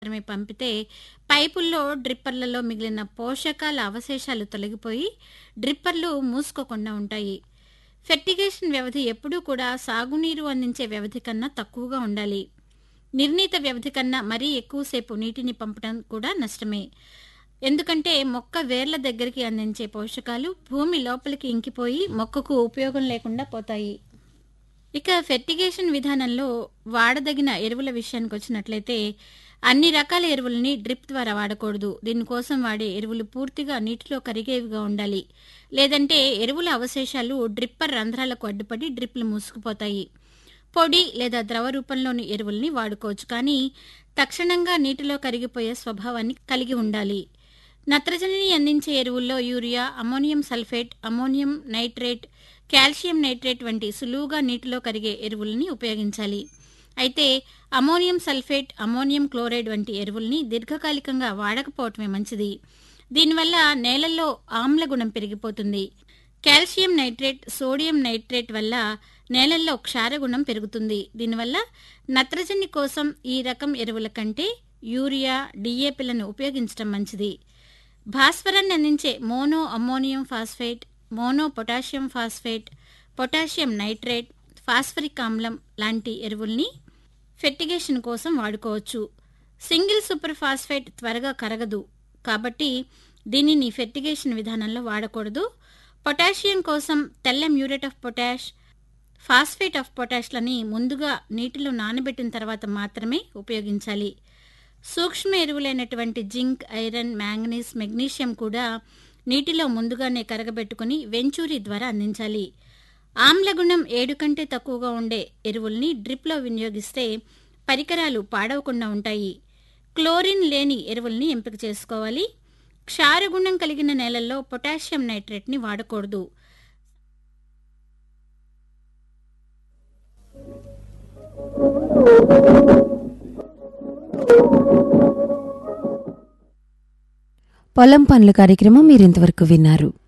మాత్రమే పంపితే పైపుల్లో డ్రిప్పర్లలో మిగిలిన పోషకాల అవశేషాలు తొలగిపోయి డ్రిప్పర్లు మూసుకోకుండా ఉంటాయి ఫెర్టిగేషన్ వ్యవధి ఎప్పుడూ కూడా సాగునీరు అందించే వ్యవధి కన్నా తక్కువగా ఉండాలి నిర్ణీత వ్యవధి కన్నా మరీ ఎక్కువసేపు నీటిని పంపడం కూడా నష్టమే ఎందుకంటే మొక్క వేర్ల దగ్గరికి అందించే పోషకాలు భూమి లోపలికి ఇంకిపోయి మొక్కకు ఉపయోగం లేకుండా పోతాయి ఇక ఫెర్టిగేషన్ విధానంలో వాడదగిన ఎరువుల విషయానికి వచ్చినట్లయితే అన్ని రకాల ఎరువులని డ్రిప్ ద్వారా వాడకూడదు దీనికోసం వాడే ఎరువులు పూర్తిగా నీటిలో కరిగేవిగా ఉండాలి లేదంటే ఎరువుల అవశేషాలు డ్రిప్పర్ రంధ్రాలకు అడ్డుపడి డ్రిప్లు మూసుకుపోతాయి పొడి లేదా ద్రవ రూపంలోని ఎరువుల్ని వాడుకోవచ్చు కానీ తక్షణంగా నీటిలో కరిగిపోయే స్వభావాన్ని కలిగి ఉండాలి నత్రజనిని అందించే ఎరువుల్లో urea ammonium sulphate ammonium nitrate calcium nitrate వంటి సులువుగా నీటిలో కరిగే ఎరువుల్ని ఉపయోగించాలి అయితే అమోనియం సల్ఫేట్ అమోనియం క్లోరైడ్ వంటి ఎరువుల్ని దీర్ఘకాలికంగా వాడకపోవటమే మంచిది దీనివల్ల నేలల్లో ఆమ్ల గుణం పెరిగిపోతుంది కాల్షియం నైట్రేట్ సోడియం నైట్రేట్ వల్ల నేలల్లో క్షారగుణం పెరుగుతుంది దీనివల్ల నత్రజని కోసం ఈ రకం ఎరువుల కంటే యూరియా డిఏపిలను ఉపయోగించడం మంచిది భాస్వరాన్ని అందించే mono ammonium phosphate mono potassium phosphate potassium nitrate phosphoric ఆమ్లం లాంటి ఎరువుల్ని ఫెర్టిగేషన్ కోసం వాడుకోవచ్చు సింగిల్ సూపర్ ఫాస్ఫేట్ త్వరగా కరగదు కాబట్టి దీనిని ఫెర్టిగేషన్ విధానంలో వాడకూడదు పొటాషియం కోసం తెల్ల muriate of potash phosphate of పొటాష్లని ముందుగా నీటిలో నానబెట్టిన తర్వాత మాత్రమే ఉపయోగించాలి సూక్ష్మ ఎరువులైనటువంటి జింక్ ఐరన్ మ్యాంగనీస్ మెగ్నీషియం కూడా నీటిలో ముందుగానే కరగబెట్టుకుని వెంచూరి ద్వారా అందించాలి ఆమ్లగుణం ఏడు కంటే తక్కువగా ఉండే ఎరువుల్ని డ్రిప్లో వినియోగిస్తే పరికరాలు పాడవకుండా ఉంటాయి క్లోరిన్ లేని ఎరువుల్ని ఎంపిక చేసుకోవాలి క్షారగుణం కలిగిన నేలల్లో పొటాషియం నైట్రేట్ని వాడకూడదు పొలం పనుల కార్యక్రమం మీరింతవరకు విన్నారు